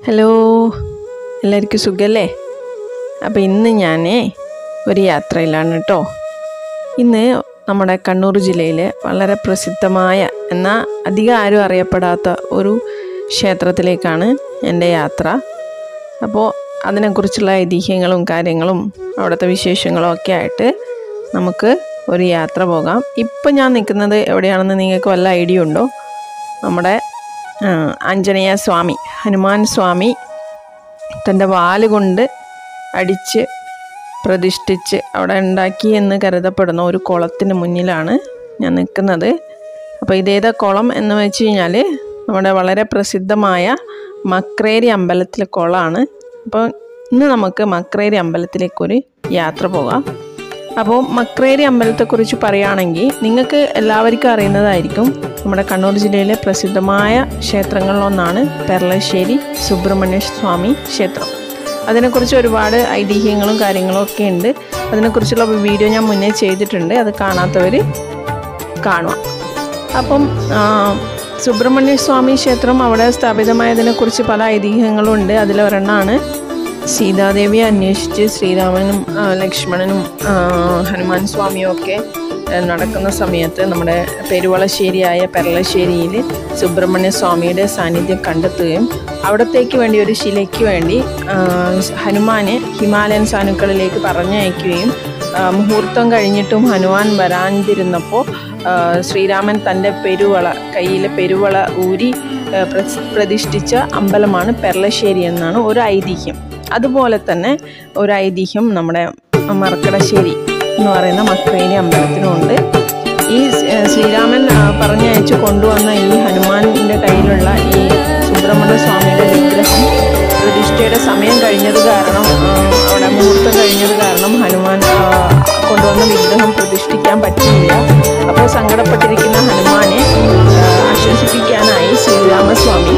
Hello എല്ലാവർക്കും സുഖല്ലേ അപ്പോൾ ഇന്ന് ഞാൻ ഒരു യാത്രയിലാണ് കേട്ടോ ഇന്ന് നമ്മുടെ കണ്ണൂർ ജില്ലയിലെ വളരെ പ്രസിദ്ധമായ എന്നാൽ അധികം ആരും അറിയപ്പെടാത്ത ഒരു ക്ഷേത്രത്തിലേക്കാണ് എൻ്റെ യാത്ര അപ്പോൾ അതിനെക്കുറിച്ചുള്ള ഐതിഹ്യങ്ങളും കാര്യങ്ങളും അവിടുത്തെ വിശേഷങ്ങളും ഒക്കെ ആയിട്ട് നമുക്ക് ഒരു യാത്ര പോകാം ഇപ്പം ഞാൻ നിൽക്കുന്നത് എവിടെയാണെന്ന് നിങ്ങൾക്ക് വല്ല ഐഡിയ ഉണ്ടോ നമ്മുടെ ആ, ആഞ്ജനേയ സ്വാമി ഹനുമാൻ സ്വാമി തൻ്റെ വാല് കൊണ്ട് അടിച്ച് പ്രതിഷ്ഠിച്ച് അവിടെ ഉണ്ടാക്കി എന്ന് കരുതപ്പെടുന്ന ഒരു കുളത്തിന് മുന്നിലാണ് ഞാൻ നിൽക്കുന്നത് അപ്പോൾ ഇതേതാ കുളം എന്ന് വെച്ച് കഴിഞ്ഞാൽ നമ്മുടെ വളരെ പ്രസിദ്ധമായ മക്രേരി അമ്പലത്തിലെ കുളമാണ് അപ്പോൾ ഇന്ന് നമുക്ക് മക്രേരി അമ്പലത്തിലേക്കൊരു യാത്ര പോകാം അപ്പോൾ മക്രേരി അമ്പലത്തെക്കുറിച്ച് പറയുകയാണെങ്കിൽ നിങ്ങൾക്ക് എല്ലാവർക്കും അറിയുന്നതായിരിക്കും നമ്മുടെ കണ്ണൂർ ജില്ലയിലെ പ്രസിദ്ധമായ ക്ഷേത്രങ്ങളിലൊന്നാണ് പെർളശ്ശേരി സുബ്രഹ്മണ്യ സ്വാമി ക്ഷേത്രം അതിനെക്കുറിച്ച് ഒരുപാട് ഐതിഹ്യങ്ങളും കാര്യങ്ങളും ഒക്കെ ഉണ്ട് അതിനെക്കുറിച്ചുള്ള വീഡിയോ ഞാൻ മുന്നേ ചെയ്തിട്ടുണ്ട് അത് കാണാത്തവർ കാണുക അപ്പം ആ, സുബ്രഹ്മണ്യ സ്വാമി ക്ഷേത്രം അവിടെ സ്ഥാപിതമായതിനെക്കുറിച്ച് പല ഐതിഹ്യങ്ങളും ഉണ്ട് അതിലൊരെണ്ണമാണ് സീതാദേവിയെ അന്വേഷിച്ച് ശ്രീരാമനും ആ, ലക്ഷ്മണനും ആ, ഹനുമാൻ സ്വാമിയും ഒക്കെ ആ, നടക്കുന്ന സമയത്ത് നമ്മുടെ പെരുവളശ്ശേരിയായ പെരളശ്ശേരിയിൽ സുബ്രഹ്മണ്യ സ്വാമിയുടെ സാന്നിധ്യം കണ്ടെത്തുകയും അവിടത്തേക്ക് വേണ്ടി ഒരു ശിലയ്ക്ക് വേണ്ടി ആ, ഹനുമാനെ ഹിമാലയൻ സാനുക്കളിലേക്ക് പറഞ്ഞയക്കുകയും ആ, മുഹൂർത്തം കഴിഞ്ഞിട്ടും ഹനുമാൻ വരാതിരുന്നപ്പോൾ ആ, ശ്രീരാമൻ തൻ്റെ പെരുവള കയ്യിലെ പെരുവള ഊരി ആ, പ്രസ്- പ്രതിഷ്ഠിച്ച അമ്പലമാണ് പെർളശ്ശേരി എന്നാണ് ഒരു ഐതിഹ്യം അതുപോലെ തന്നെ ഒരു ഐതിഹ്യം നമ്മുടെ മറക്കടശ്ശേരി എന്ന് പറയുന്ന മക്രേരി അമ്പലത്തിനുമുണ്ട് ഈ സ്- ആ, ശ്രീരാമൻ ആ, പറഞ്ഞയച്ച് കൊണ്ടുവന്ന ഈ ഹനുമാനിൻ്റെ കയ്യിലുള്ള ഈ സുബ്രഹ്മണ്യ സ്വാമിയുടെ വിഗ്രഹം പ്രതിഷ്ഠയുടെ സമയം കഴിഞ്ഞത് കാരണം ആ, അവിടെ മുഹൂർത്തം കഴിഞ്ഞത് കാരണം ഹനുമാൻ ആ, കൊണ്ടുവന്ന വിഗ്രഹം പ്രതിഷ്ഠിക്കാൻ പറ്റിയില്ല അപ്പോൾ സങ്കടപ്പെട്ടിരിക്കുന്ന ഹനുമാനെ ആ, ആശ്വസിപ്പിക്കാനായി ശ്രീരാമസ്വാമി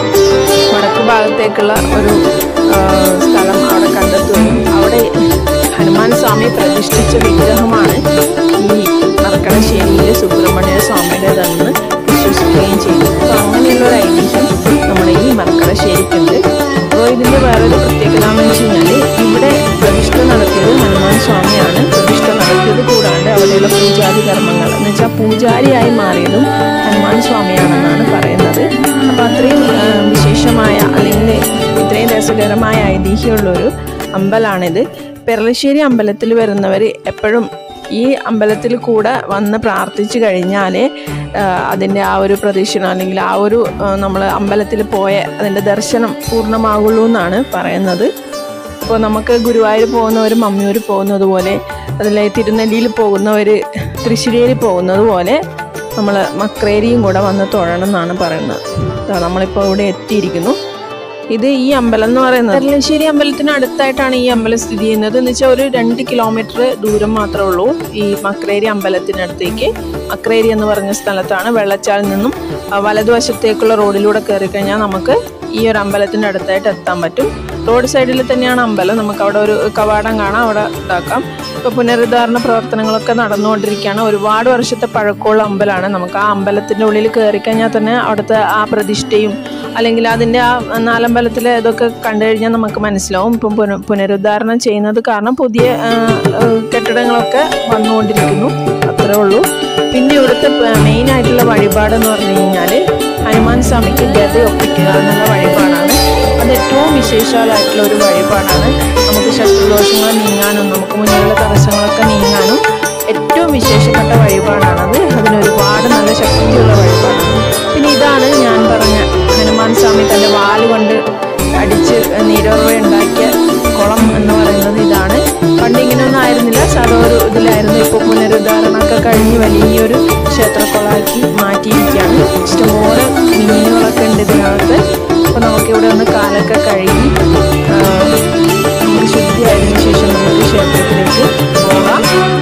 വടക്ക് ഭാഗത്തേക്കുള്ള ഒരു ആ, സ്ഥലം അവിടെ കണ്ടെത്തുകയും അവിടെ ഹനുമാൻ സ്വാമി പ്രതിഷ്ഠിച്ച വിഗ്രഹമാണ് ഈ മറക്കടശ്ശേരിയിലെ സുബ്രഹ്മണ്യ സ്വാമിയുടേതെന്ന് വിശ്വസിക്കുകയും ചെയ്തു അപ്പോൾ അങ്ങനെയുള്ള ഒരു ഐതിഹ്യം നമ്മുടെ ഈ മറക്കടശ്ശേരിക്കുണ്ട് അപ്പോൾ ഇതിൻ്റെ വേറൊരു പ്രത്യേകത എന്ന് വെച്ച് കഴിഞ്ഞാൽ ഇവിടെ പ്രതിഷ്ഠ നടത്തിയത് ഹനുമാൻ സ്വാമിയാണ് പ്രതിഷ്ഠ നടത്തിയത് കൂടാണ്ട് അവിടെയുള്ള പൂജാതി കർമ്മങ്ങൾ എന്ന് വെച്ചാൽ പൂജാരിയായി മാറിയതും ഹനുമാൻ സ്വാമിയാണെന്നാണ് പറയുന്നത് അപ്പോൾ അത്രയും ആ, വിശേഷമായ അല്ലെങ്കിൽ ഇത്രയും രസകരമായ ഐതിഹ്യമുള്ളൊരു അമ്പലമാണിത് പെരളശ്ശേരി അമ്പലത്തിൽ വരുന്നവർ എപ്പോഴും ഈ അമ്പലത്തിൽ കൂടെ വന്ന് പ്രാർത്ഥിച്ചു കഴിഞ്ഞാൽ അതിൻ്റെ ആ ഒരു പ്രദക്ഷിണം അല്ലെങ്കിൽ ആ ഒരു നമ്മൾ അമ്പലത്തിൽ പോയ അതിൻ്റെ ദർശനം പൂർണ്ണമാകുള്ളൂ എന്നാണ് പറയുന്നത് ഇപ്പോൾ നമുക്ക് ഗുരുവായൂർ പോകുന്നവർ മമ്മിയൂർ പോകുന്നത് പോലെ അതിലെ തിരുനെല്ലിയിൽ പോകുന്നവർ തൃശ്ശൂരിയിൽ പോകുന്നത് പോലെ നമ്മൾ മക്രേരിയും കൂടെ വന്ന് തൊഴണം എന്നാണ് പറയുന്നത് ദാ നമ്മളിപ്പോൾ ഇവിടെ എത്തിയിരിക്കുന്നു ഇത് ഈ അമ്പലം എന്ന് പറയുന്നത് പെരളശ്ശേരി അമ്പലത്തിന് അടുത്തായിട്ടാണ് ഈ അമ്പലം സ്ഥിതി ചെയ്യുന്നത് എന്ന് വെച്ചാൽ ഒരു രണ്ട് കിലോമീറ്റർ ദൂരം മാത്രമേ ഉള്ളൂ ഈ മക്രേരി അമ്പലത്തിനടുത്തേക്ക് മക്രേരി എന്ന് പറഞ്ഞ സ്ഥലത്താണ് വെള്ളച്ചാലിൽ നിന്നും ആ, വലതുവശത്തേക്കുള്ള റോഡിലൂടെ കയറി കഴിഞ്ഞാൽ നമുക്ക് ഈ ഒരു അമ്പലത്തിൻ്റെ അടുത്തായിട്ട് എത്താൻ പറ്റും റോഡ് സൈഡിൽ തന്നെയാണ് അമ്പലം നമുക്ക് അവിടെ ഒരു കവാടം കാണാം അവിടെ ഇതാക്കാം ഇപ്പോൾ പുനരുദ്ധാരണ പ്രവർത്തനങ്ങളൊക്കെ നടന്നുകൊണ്ടിരിക്കുകയാണ് ഒരുപാട് വർഷത്തെ പഴക്കമുള്ള അമ്പലമാണ് നമുക്ക് ആ അമ്പലത്തിൻ്റെ ഉള്ളിൽ കയറി കഴിഞ്ഞാൽ തന്നെ അവിടുത്തെ ആ പ്രതിഷ്ഠയും അല്ലെങ്കിൽ അതിൻ്റെ ആ നാലമ്പലത്തിലെ ഇതൊക്കെ കണ്ടു കഴിഞ്ഞാൽ നമുക്ക് മനസ്സിലാവും ഇപ്പം പുന പുനരുദ്ധാരണം ചെയ്യുന്നത് കാരണം പുതിയ ആ, ആ, കെട്ടിടങ്ങളൊക്കെ വന്നുകൊണ്ടിരിക്കുന്നു അത്രേ ഉള്ളൂ പിന്നെ ഇവിടുത്തെ മെയിൻ ആയിട്ടുള്ള വഴിപാടെന്ന് പറഞ്ഞു കഴിഞ്ഞാൽ ഹനുമാൻ സ്വാമിക്ക് ഗത ഒപ്പിക്കുക എന്നുള്ള വഴിപാടാണ് അത് ഏറ്റവും വിശേഷാലായിട്ടുള്ള ഒരു വഴിപാടാണ് നമുക്ക് ശത്രുദോഷങ്ങൾ നീങ്ങാനും നമുക്ക് മുന്നിലുള്ള തടസ്സങ്ങളൊക്കെ നീങ്ങാനും ഏറ്റവും വിശേഷപ്പെട്ട വഴിപാടാണത് അതിന് ഒരുപാട് നല്ല ശക്തിയുള്ള വഴിപാടാണ് പിന്നെ ഇതാണ് ഞാൻ പറഞ്ഞ ഹനുമാൻ സ്വാമി തൻ്റെ വാല് കൊണ്ട് അടിച്ച് നീരോർവ ഉണ്ടാക്കിയ കുളം എന്ന് പറയുന്നത് ഇതാണ് പണ്ട് ഇങ്ങനെയൊന്നും ആയിരുന്നില്ല സാധാ ഒരു ഇതിലായിരുന്നു ഇപ്പോൾ പുനരുദ്ധാരണമൊക്കെ കഴിഞ്ഞ് വലിയൊരു ക്ഷേത്രക്കുളമാക്കി മാറ്റിയിരിക്കുകയാണ് ഇഷ്ടംപോലെ മീനുകളൊക്കെ ഉണ്ട് ഇതിനകത്ത് അപ്പോൾ നമുക്കിവിടെ ഒന്ന് കാലൊക്കെ കഴുകി ആ, നമുക്ക് ശുദ്ധിയായതിനു ശേഷം നമുക്ക് ക്ഷേത്രത്തിലേക്ക് പോകാം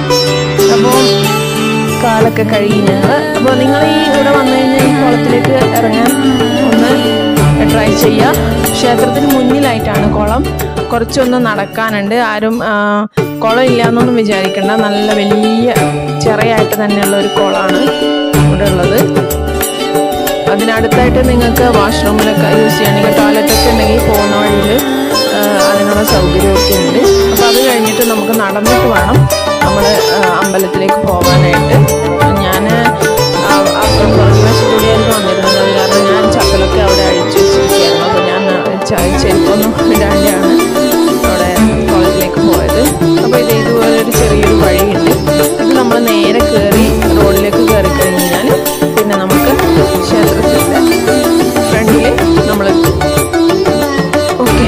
അപ്പോൾ കാലൊക്കെ കഴുകി ഞങ്ങൾ അപ്പോൾ നിങ്ങൾ ഈ ഇവിടെ വന്നു കഴിഞ്ഞാൽ ഈ കുളത്തിലേക്ക് ഇറങ്ങാൻ ഒന്ന് ട്രൈ ചെയ്യുക ക്ഷേത്രത്തിന് മുന്നിലായിട്ടാണ് കുളം കുറച്ചൊന്ന് നടക്കാനുണ്ട് ആരും ആ, കുളം ഇല്ല എന്നൊന്നും വിചാരിക്കേണ്ട നല്ല വലിയ ചെറിയായിട്ട് തന്നെയുള്ള ഒരു കുളമാണ് ഇവിടെ ഉള്ളത് അതിനടുത്തായിട്ട് നിങ്ങൾക്ക് വാഷ്റൂമിലൊക്കെ യൂസ് ചെയ്യണമെങ്കിൽ ടോയ്ലറ്റൊക്കെ ഉണ്ടെങ്കിൽ പോകുന്ന വഴിയിൽ അതിനുള്ള സൗകര്യമൊക്കെ ഉണ്ട് അപ്പോൾ അത് കഴിഞ്ഞിട്ട് നമുക്ക് നടന്നിട്ട് വേണം നമ്മൾ അമ്പലത്തിലേക്ക് പോകാനായിട്ട് ഞാൻ അപ്പം പുറകുവശത്തൂടെയായിരുന്നു വന്നിരുന്നത് അത് കാരണം ഞാൻ ചപ്പലൊക്കെ അവിടെ അഴിച്ചു വെച്ചിരിക്കുകയായിരുന്നു അപ്പോൾ ഞാൻ ച- ചെരുപ്പൊന്നും ഇടാണ്ടാണ് അവിടെ കോളേജിലേക്ക് പോയത് അപ്പോൾ ഇത് ഇതുപോലെ ഒരു ചെറിയൊരു വഴിയുണ്ട് ഇത് നമ്മൾ നേരെ കയറി റോഡിലേക്ക് കയറി കഴിഞ്ഞാൽ പിന്നെ നമുക്ക് ക്ഷേത്രത്തിൻ്റെ ഫ്രണ്ടിൽ നമ്മൾ ഓക്കെ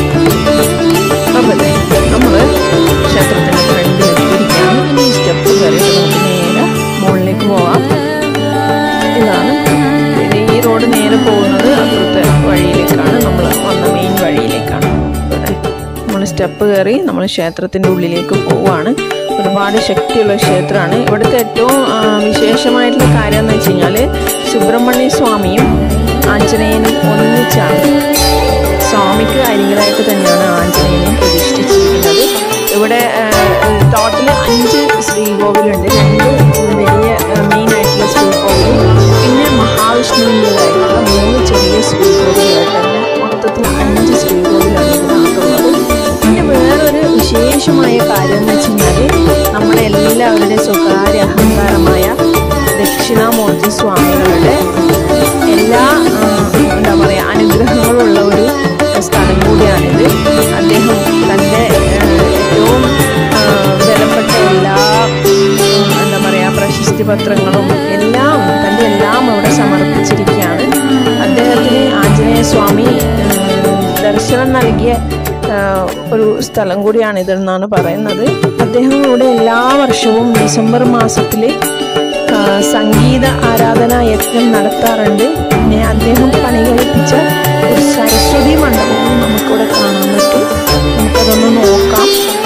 അപ്പോൾ നമ്മൾ ക്ഷേത്രത്തിൻ്റെ ഫ്രണ്ടിൽ എത്തിയിരിക്കുകയാണ് ഇനി ഈ സ്റ്റെപ്പ് കയറിയിട്ട് നമുക്ക് നേരെ മുകളിലേക്ക് പോവാം ഇതാണ് ഇത് ഈ റോഡ് നേരെ പോകുന്നത് അപ്പുറത്തെ വഴിയിലേക്കാണ് നമ്മൾ വന്ന മെയിൻ വഴിയിലേക്കാണ് ഇവിടെ നമ്മൾ സ്റ്റെപ്പ് കയറി നമ്മൾ ക്ഷേത്രത്തിൻ്റെ ഉള്ളിലേക്ക് പോവുകയാണ് ഒരുപാട് ശക്തിയുള്ള ക്ഷേത്രമാണ് ഇവിടുത്തെ ഏറ്റവും ആ, വിശേഷമായിട്ടുള്ള കാര്യം എന്ന് വെച്ച് കഴിഞ്ഞാൽ സുബ്രഹ്മണ്യ സ്വാമിയും ആഞ്ജനേയനും ഒന്നിച്ചാണ് സ്വാമിക്ക് അരികിലായിട്ട് തന്നെയാണ് ആഞ്ജനേയനെ പ്രതിഷ്ഠിച്ചിരിക്കുന്നത് ഇവിടെ ടോട്ടൽ അഞ്ച് ശ്രീകോവിലുണ്ട് രണ്ട് വലിയ മെയിൻ ആയിട്ടുള്ള ശ്രീകോവിലും പിന്നെ മഹാവിഷ്ണുവിൻ്റെതായിട്ടുള്ള മൂന്ന് ചെറിയ ശ്രീകോവിലായിട്ട് അങ്ങനെ മൊത്തത്തിൽ അഞ്ച് ശ്രീകോവിലാണ് ഇതിനകത്തുള്ളത് പിന്നെ വേറൊരു വിശേഷമായ കാര്യം എന്ന് വെച്ച് കഴിഞ്ഞാൽ നമ്മുടെ എല്ലാവരുടെ സ്വകാര്യ അഹങ്കാരമായ ദക്ഷിണാമൂർത്തി സ്വാമികളുടെ എല്ലാ ആ, എന്താ പറയുക അനുഗ്രഹങ്ങളുള്ള ഒരു സ്ഥലം കൂടിയാണിത് അദ്ദേഹം തൻ്റെ ആ, ഏറ്റവും ആ, വിലപ്പെട്ട എല്ലാ ഉം, എന്താ പറയുക പ്രശസ്തി പത്രങ്ങളും എല്ലാം തൻ്റെ എല്ലാം അവിടെ സമർപ്പിച്ചിരിക്കുകയാണ് അദ്ദേഹത്തിന് ആഞ്ജനേയ സ്വാമി ഉം, ദർശനം നൽകിയ ആ, ഒരു സ്ഥലം കൂടിയാണിതെന്നാണ് പറയുന്നത് അദ്ദേഹം ഇവിടെ എല്ലാ വർഷവും ഡിസംബർ മാസത്തിൽ ആ, സംഗീത ആരാധനാ യജ്ഞം നടത്താറുണ്ട് പിന്നെ അദ്ദേഹം പണി കഴിപ്പിച്ച ഒരു സരസ്വതി മണ്ഡപവും നമുക്കിവിടെ കാണാൻ പറ്റും നമുക്കതൊന്ന് നോക്കാം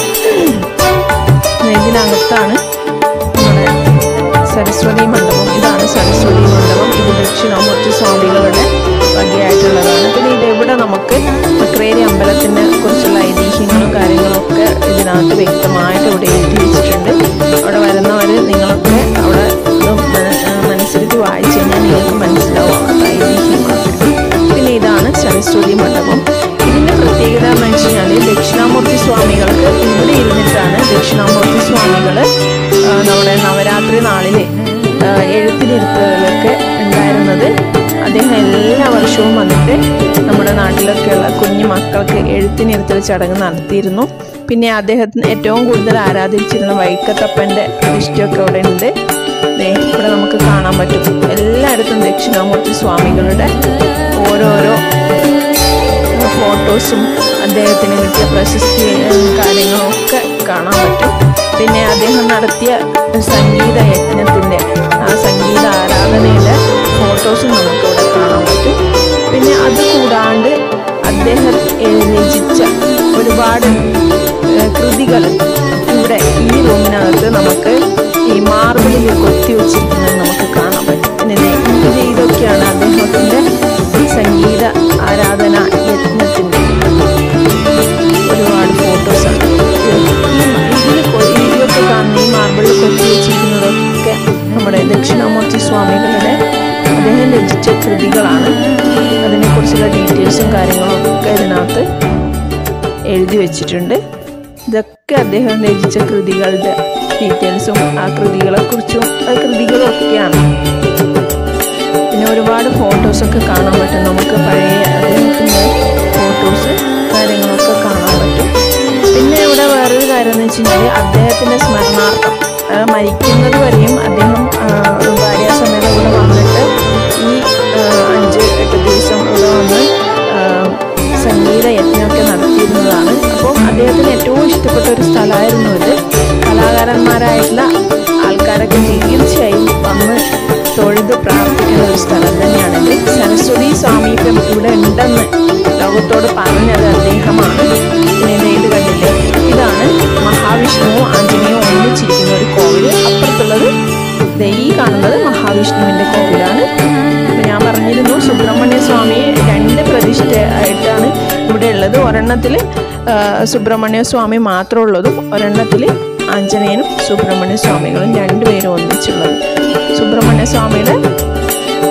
ഇതിനകത്താണ് നമ്മുടെ സരസ്വതി മണ്ഡപം ഇതാണ് സരസ്വതി മണ്ഡപം ഇത് ദക്ഷിണാമൂർത്തി സ്വാമികളുടെ വകയായിട്ടുള്ളതാണ് പിന്നെ ഇതെവിടെ നമുക്ക് മക്രേരി അമ്പലത്തിനെ കുറിച്ചുള്ള ഐതിഹ്യങ്ങളും കാര്യങ്ങളും ഒക്കെ ഇതിനകത്ത് വ്യക്തമായിട്ട് ഇവിടെ എഴുതി വെച്ചിട്ടുണ്ട് അവിടെ വരുന്നവർ നിങ്ങളൊക്കെ അവിടെ ഇത് മന- ആ, മനസ്സിരുത്തി വായിച്ചു കഴിഞ്ഞാൽ നിങ്ങൾക്ക് മനസ്സിലാവും അവിടുത്തെ ഐതിഹ്യങ്ങളൊക്കെ പിന്നെ ഇതാണ് സരസ്വതി മണ്ഡപം ഇതിൻ്റെ പ്രത്യേകത എന്ന് വെച്ച് കഴിഞ്ഞാൽ ദക്ഷിണാമൂർത്തി സ്വാമികൾക്ക് ഇവിടെ ഇരുന്നിട്ടാണ് ദക്ഷിണാമൂർത്തി സ്വാമികൾ നമ്മുടെ നവരാത്രി നാളിൽ എഴുത്തിനിരുത്തുകളൊക്കെ ഉണ്ടായിരുന്നത് അദ്ദേഹം എല്ലാ വർഷവും വന്നിട്ട് നമ്മുടെ നാട്ടിലൊക്കെയുള്ള കുഞ്ഞു മക്കൾക്ക് എഴുത്തിനിരുത്തൽ ചടങ്ങ് നടത്തിയിരുന്നു പിന്നെ അദ്ദേഹത്തിന് ഏറ്റവും കൂടുതൽ ആരാധിച്ചിരുന്ന വൈക്കത്തപ്പൻ്റെ പ്രതിഷ്ഠയൊക്കെ ഇവിടെ ഉണ്ട് ദേ ഇവിടെ നമുക്ക് കാണാൻ പറ്റും എല്ലായിടത്തും ദക്ഷിണാമൂർത്തി സ്വാമികളുടെ ഓരോരോ ഫോട്ടോസും അദ്ദേഹത്തിന് കിട്ടിയ പ്രശസ്തി ഉം, കാര്യങ്ങളും ഒക്കെ കാണാൻ പറ്റും പിന്നെ അദ്ദേഹം നടത്തിയ സംഗീത യജ്ഞത്തിൻ്റെ ആ സംഗീത ആരാധനയുടെ ഫോട്ടോസും നമുക്കിവിടെ കാണാൻ പറ്റും പിന്നെ അത് കൂടാണ്ട് അദ്ദേഹം ഏഹ്, രചിച്ച ഒരുപാട് കൃതികൾ ഇവിടെ ഈ റൂമിനകത്ത് നമുക്ക് ഈ മാർബിളിൽ കൊത്തി വെച്ചിരിക്കുന്നത് നമുക്ക് കാണാൻ പറ്റും പിന്നെ ദേ ഇത് ഇതൊക്കെയാണ് അദ്ദേഹത്തിൻ്റെ സംഗീത ആരാധന യജ്ഞത്തിൻ്റെ ഒരുപാട് ഫോട്ടോസാണ് ഈ ഇതിൽ ഇതിലൊക്കെ കാണുന്ന ഈ മാർബിളിൽ കൊത്തി വെച്ചിരിക്കുന്നതൊക്കെ നമ്മുടെ ദക്ഷിണാമൂർത്തി സ്വാമികളുടെ അദ്ദേഹം രചിച്ച കൃതികളാണ് അതിനെക്കുറിച്ചുള്ള ഡീറ്റെയിൽസും കാര്യങ്ങളും ഒക്കെ ഇതിനകത്ത് എഴുതി വെച്ചിട്ടുണ്ട് ഇതൊക്കെ അദ്ദേഹം രചിച്ച കൃതികളുടെ ഡീറ്റെയിൽസും ആ കൃതികളെക്കുറിച്ചും ആ കൃതികളും ഒക്കെയാണ് പിന്നെ ഒരുപാട് ഫോട്ടോസൊക്കെ കാണാൻ പറ്റും നമുക്ക് പഴയ അദ്ദേഹത്തിൻ്റെ ഫോട്ടോസ് കാര്യങ്ങളൊക്കെ കാണാൻ പറ്റും പിന്നെ ഇവിടെ വേറൊരു കാര്യം എന്ന് വെച്ച് കഴിഞ്ഞാൽ അദ്ദേഹത്തിൻ്റെ സ്മരണാർത്ഥം ആ, മരിക്കുന്നത് വരെയും അദ്ദേഹം ആ, ഭാര്യാസമേതം ഇവിടെ വന്നിട്ട് ഈ ആ, അഞ്ച് എട്ട് ദിവസം ഇവിടെ വന്ന് ആ, സംഗീത യജ്ഞമൊക്കെ നടത്തിയിരുന്നതാണ് അപ്പോൾ അദ്ദേഹത്തിന് ഏറ്റവും ഇഷ്ടപ്പെട്ട ഒരു സ്ഥലമായിരുന്നു ഇത് കലാകാരന്മാരായിട്ടുള്ള ആൾക്കാരൊക്കെ തീർച്ചയായും വന്ന് തൊഴുത് പ്രാർത്ഥിക്കുന്ന ഒരു സ്ഥലം തന്നെയാണിത് സരസ്വതി സ്വാമീപ്യം ഇവിടെ ഉണ്ടെന്ന് ലോകത്തോട് പറഞ്ഞത് അദ്ദേഹമാണ് പിന്നെ ദേ ഇത് കണ്ടില്ലേ ഇതാണ് മഹാവിഷ്ണുവും ആഞ്ജനേയും ഒന്നിച്ചിരിക്കുന്ന ഒരു കോവില് അപ്പുറത്തുള്ളത് ദേ ഈ കാണുന്നത് മഹാവിഷ്ണുവിൻ്റെ കോവിലാണ് ഇപ്പൊ ഞാൻ പറഞ്ഞിരുന്നു സുബ്രഹ്മണ്യ സ്വാമിയെ രണ്ട് പ്രതിഷ്ഠ ആയിട്ടാണ് ഇവിടെ ഉള്ളത് ഒരെണ്ണത്തിൽ സുബ്രഹ്മണ്യ സ്വാമി മാത്രമുള്ളതും ഒരെണ്ണത്തിൽ ആഞ്ജനേയനും സുബ്രഹ്മണ്യ സ്വാമികളും രണ്ടുപേരും ഒന്നിച്ചുള്ളത് സുബ്രഹ്മണ്യ സ്വാമിയുടെ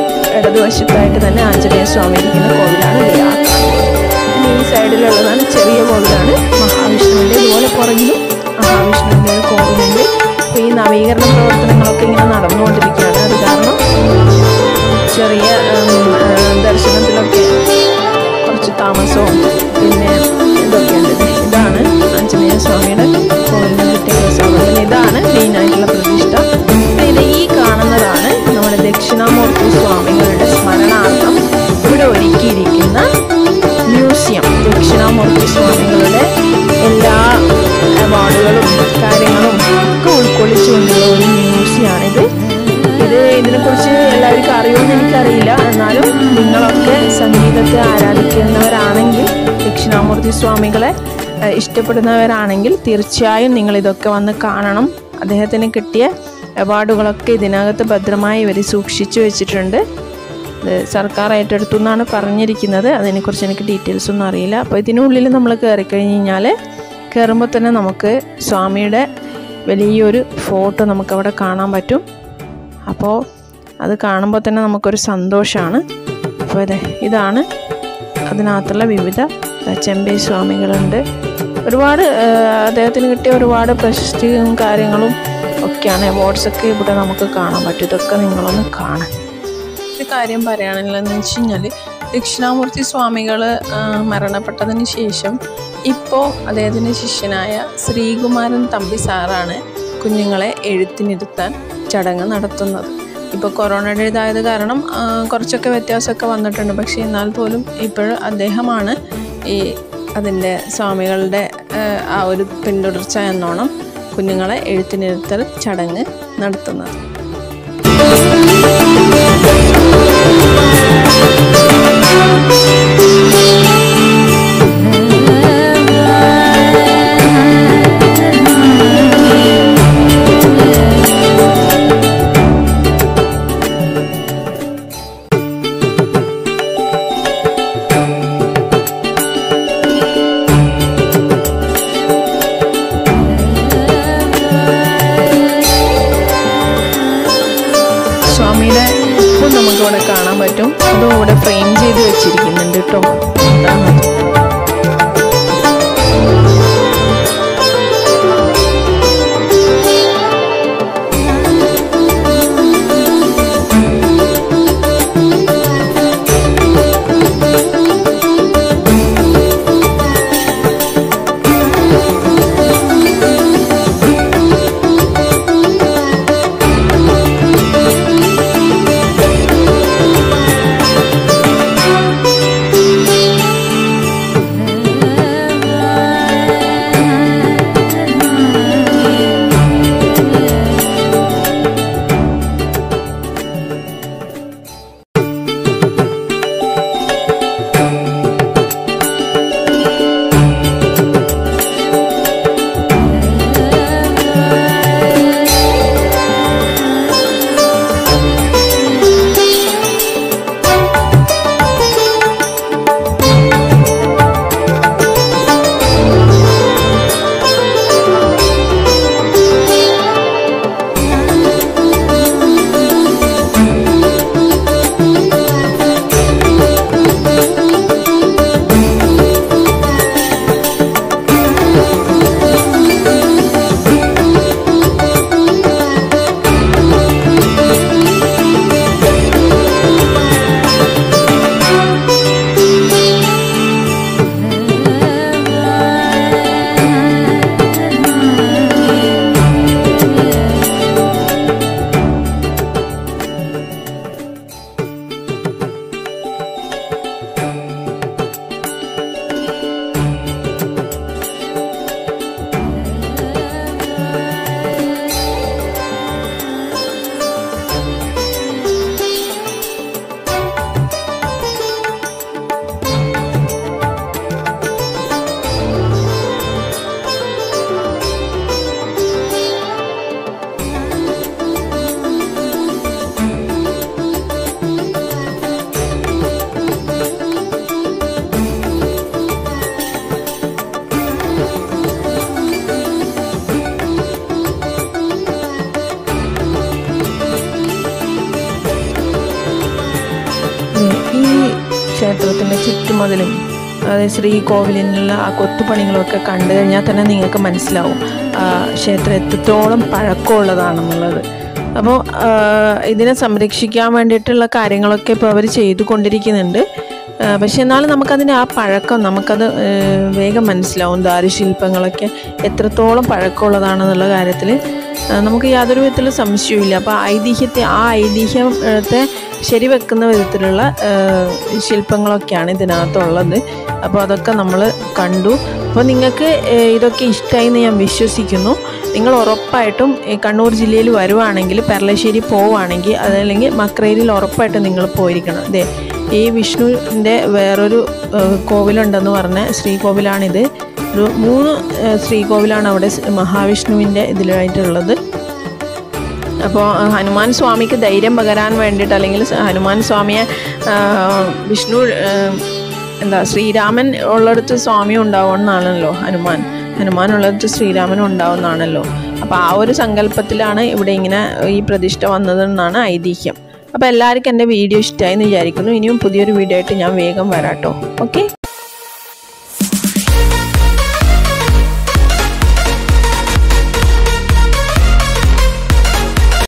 ഇടതുവശത്തായിട്ട് തന്നെ ആഞ്ജനേയ സ്വാമി ഇരിക്കുന്ന കോവിലാണ് ഇത് ആ കാണുന്നത്. പിന്നെ ഈ സൈഡിലുള്ളതാണ് ചെറിയ കോവിലാണ് മഹാവിഷ്ണുവിൻ്റെ ഇതുപോലെ പുറകിലും മഹാവിഷ്ണുവിൻ്റെ ഒരു കോവിലുണ്ട് അപ്പോൾ ഈ നവീകരണ പ്രവർത്തനങ്ങളൊക്കെ ഇങ്ങനെ നടന്നുകൊണ്ടിരിക്കുകയാണ് അത് കാരണം ചെറിയ ഉം, ആ, ദർശനത്തിലൊക്കെ കുറച്ച് താമസവും പിന്നെ ഇതൊക്കെയുണ്ട് ദേ ഇതാണ് ആഞ്ജനേയ സ്വാമിയുടെ കോവിലിന് കിട്ടിയ പ്രസാദം പിന്നെ ഇതാണ് മെയിനായിട്ടുള്ള പ്രതിഷ്ഠ പിന്നെ ഇത് ഈ കാണുന്നതാണ് നമ്മുടെ ദക്ഷിണാമൂർത്തി സ്വാമികളുടെ സ്മരണാർത്ഥം ഇവിടെ ഒരുക്കിയിരിക്കുന്ന മ്യൂസിയം ദക്ഷിണാമൂർത്തി സ്വാമികളുടെ എല്ലാ അവാർഡുകളും കാര്യങ്ങളും ഒക്കെ ഉൾക്കൊള്ളിച്ചുകൊണ്ടുള്ള ഒരു മ്യൂസിയമാണിത് ഇത് ഇതിനെക്കുറിച്ച് എല്ലാവർക്കും അറിയുമെന്ന് എനിക്കറിയില്ല എന്നാലും നിങ്ങളൊക്കെ സംഗീതത്തെ ആരാധിക്കുന്നവരാണെങ്കിൽ ദക്ഷിണാമൂർത്തി സ്വാമികളെ ഏഹ്, ഇഷ്ടപ്പെടുന്നവരാണെങ്കിൽ തീർച്ചയായും നിങ്ങൾ ഇതൊക്കെ വന്ന് കാണണം അദ്ദേഹത്തിന് കിട്ടിയ അവാർഡുകളൊക്കെ ഇതിനകത്ത് ഭദ്രമായി ഇവർ സൂക്ഷിച്ചു വെച്ചിട്ടുണ്ട് ഇത് സർക്കാർ ഏറ്റെടുത്തു എന്നാണ് പറഞ്ഞിരിക്കുന്നത് അതിനെക്കുറിച്ച് എനിക്ക് ഡീറ്റെയിൽസ് ഒന്നും അറിയില്ല അപ്പോൾ ഇതിനുള്ളിൽ നമ്മൾ കയറി കഴിഞ്ഞ് കഴിഞ്ഞാൽ കയറുമ്പോൾ തന്നെ നമുക്ക് സ്വാമിയുടെ വലിയൊരു ഫോട്ടോ നമുക്കവിടെ കാണാൻ പറ്റും അപ്പോൾ അത് കാണുമ്പോൾ തന്നെ നമുക്കൊരു സന്തോഷമാണ് അപ്പോൾ അതെ ഇതാണ് അതിനകത്തുള്ള വിവിധ ആ, ചെമ്പൈ സ്വാമികളുണ്ട് ഒരുപാട് ആ, അദ്ദേഹത്തിന് കിട്ടിയ ഒരുപാട് പ്രശസ്തിയും കാര്യങ്ങളും ഒക്കെയാണ് അവാർഡ്സൊക്കെ ഇവിടെ നമുക്ക് കാണാൻ പറ്റും ഇതൊക്കെ നിങ്ങളൊന്ന് കാണാൻ ഒരു കാര്യം പറയുകയാണെങ്കിലെന്ന് വെച്ച് കഴിഞ്ഞാൽ ദക്ഷിണാമൂർത്തി സ്വാമികൾ മരണപ്പെട്ടതിന് ശേഷം ഇപ്പോൾ അദ്ദേഹത്തിൻ്റെ ശിഷ്യനായ ശ്രീകുമാരൻ തമ്പി സാറാണ് കുഞ്ഞുങ്ങളെ എഴുത്തിനിരുത്താൻ ചടങ്ങ് നടത്തുന്നത് ഇപ്പോൾ കൊറോണയുടെ ഇതായത് കാരണം ആ, കുറച്ചൊക്കെ വ്യത്യാസമൊക്കെ വന്നിട്ടുണ്ട് പക്ഷേ എന്നാൽ പോലും ഇപ്പോൾ അദ്ദേഹമാണ് ഈ അതിൻ്റെ സ്വാമികളുടെ ആ, ആ ഒരു പിന്തുടർച്ച എന്നോണം കുഞ്ഞുങ്ങളെ എഴുത്തിനിരുത്തൽ ചടങ്ങ് നടത്തുന്നത് സ്വാമിയുടെ ഉപ്പും നമുക്കിവിടെ കാണാൻ പറ്റും അതും ഇവിടെ ഫ്രെയിം ചെയ്ത് വെച്ചിരിക്കുന്നുണ്ട് കേട്ടോ അതാണ് ക്ഷേത്രത്തിൻ്റെ ചുറ്റുമതിലും അതായത് ശ്രീകോവിലിനുള്ള ആ കൊത്തുപണികളൊക്കെ കണ്ടു കഴിഞ്ഞാൽ തന്നെ നിങ്ങൾക്ക് മനസ്സിലാവും ആ ക്ഷേത്രം എത്രത്തോളം പഴക്കമുള്ളതാണെന്നുള്ളത് അപ്പോൾ ഇതിനെ സംരക്ഷിക്കാൻ വേണ്ടിയിട്ടുള്ള കാര്യങ്ങളൊക്കെ ഇപ്പോൾ അവർ ചെയ്തുകൊണ്ടിരിക്കുന്നുണ്ട് ആ, പക്ഷെ എന്നാലും നമുക്കതിൻ്റെ ആ പഴക്കം നമുക്കത് ഏ, വേഗം മനസ്സിലാവും ദാരുശില്പങ്ങളൊക്കെ എത്രത്തോളം പഴക്കമുള്ളതാണെന്നുള്ള കാര്യത്തിൽ നമുക്ക് യാതൊരു വിധത്തിലുള്ള സംശയവുമില്ല അപ്പോൾ ഐതിഹ്യത്തെ ആ ഐതിഹ്യത്തെ ശരിവെക്കുന്ന വിധത്തിലുള്ള ആ, ശില്പങ്ങളൊക്കെയാണ് ഇതിനകത്തുള്ളത് അപ്പോൾ അതൊക്കെ നമ്മൾ കണ്ടു അപ്പോൾ നിങ്ങൾക്ക് ഏ, ഇതൊക്കെ ഇഷ്ടമായി എന്ന് ഞാൻ വിശ്വസിക്കുന്നു നിങ്ങൾ ഉറപ്പായിട്ടും ഈ കണ്ണൂർ ജില്ലയിൽ വരുവാണെങ്കിൽ പെർളശ്ശേരി പോവുകയാണെങ്കിൽ അതല്ലെങ്കിൽ മക്രേരിയിൽ ഉറപ്പായിട്ടും നിങ്ങൾ പോയിരിക്കണം അതെ ഈ വിഷ്ണുവിൻ്റെ വേറൊരു ഏഹ്, കോവിലുണ്ടെന്ന് പറഞ്ഞ ശ്രീകോവിലാണിത് ഒരു മൂന്ന് ഏഹ്, ശ്രീകോവിലാണ് അവിടെ സ് മഹാവിഷ്ണുവിൻ്റെ ഇതിലായിട്ടുള്ളത് അപ്പോൾ ഹനുമാൻ സ്വാമിക്ക് ധൈര്യം പകരാൻ വേണ്ടിയിട്ട് അല്ലെങ്കിൽ സ- ഹനുമാൻ സ്വാമിയെ ആ, വിഷ്ണു ആ, എന്താ ശ്രീരാമൻ ഉള്ളിടത്ത് സ്വാമി ഉണ്ടാവുമെന്നാണല്ലോ ഹനുമാൻ ഹനുമാൻ ഉള്ളിടത്ത് ശ്രീരാമൻ ഉണ്ടാവുമെന്നാണല്ലോ അപ്പോൾ ആ ഒരു സങ്കല്പത്തിലാണ് ഇവിടെ ഇങ്ങനെ ഈ പ്രതിഷ്ഠ വന്നതെന്നാണ് ഐതിഹ്യം അപ്പോൾ എല്ലാവർക്കും എൻ്റെ വീഡിയോ ഇഷ്ടമായി എന്ന് വിചാരിക്കുന്നു ഇനിയും പുതിയൊരു വീഡിയോ ആയിട്ട് ഞാൻ വേഗം വരാട്ടോ ഓക്കെ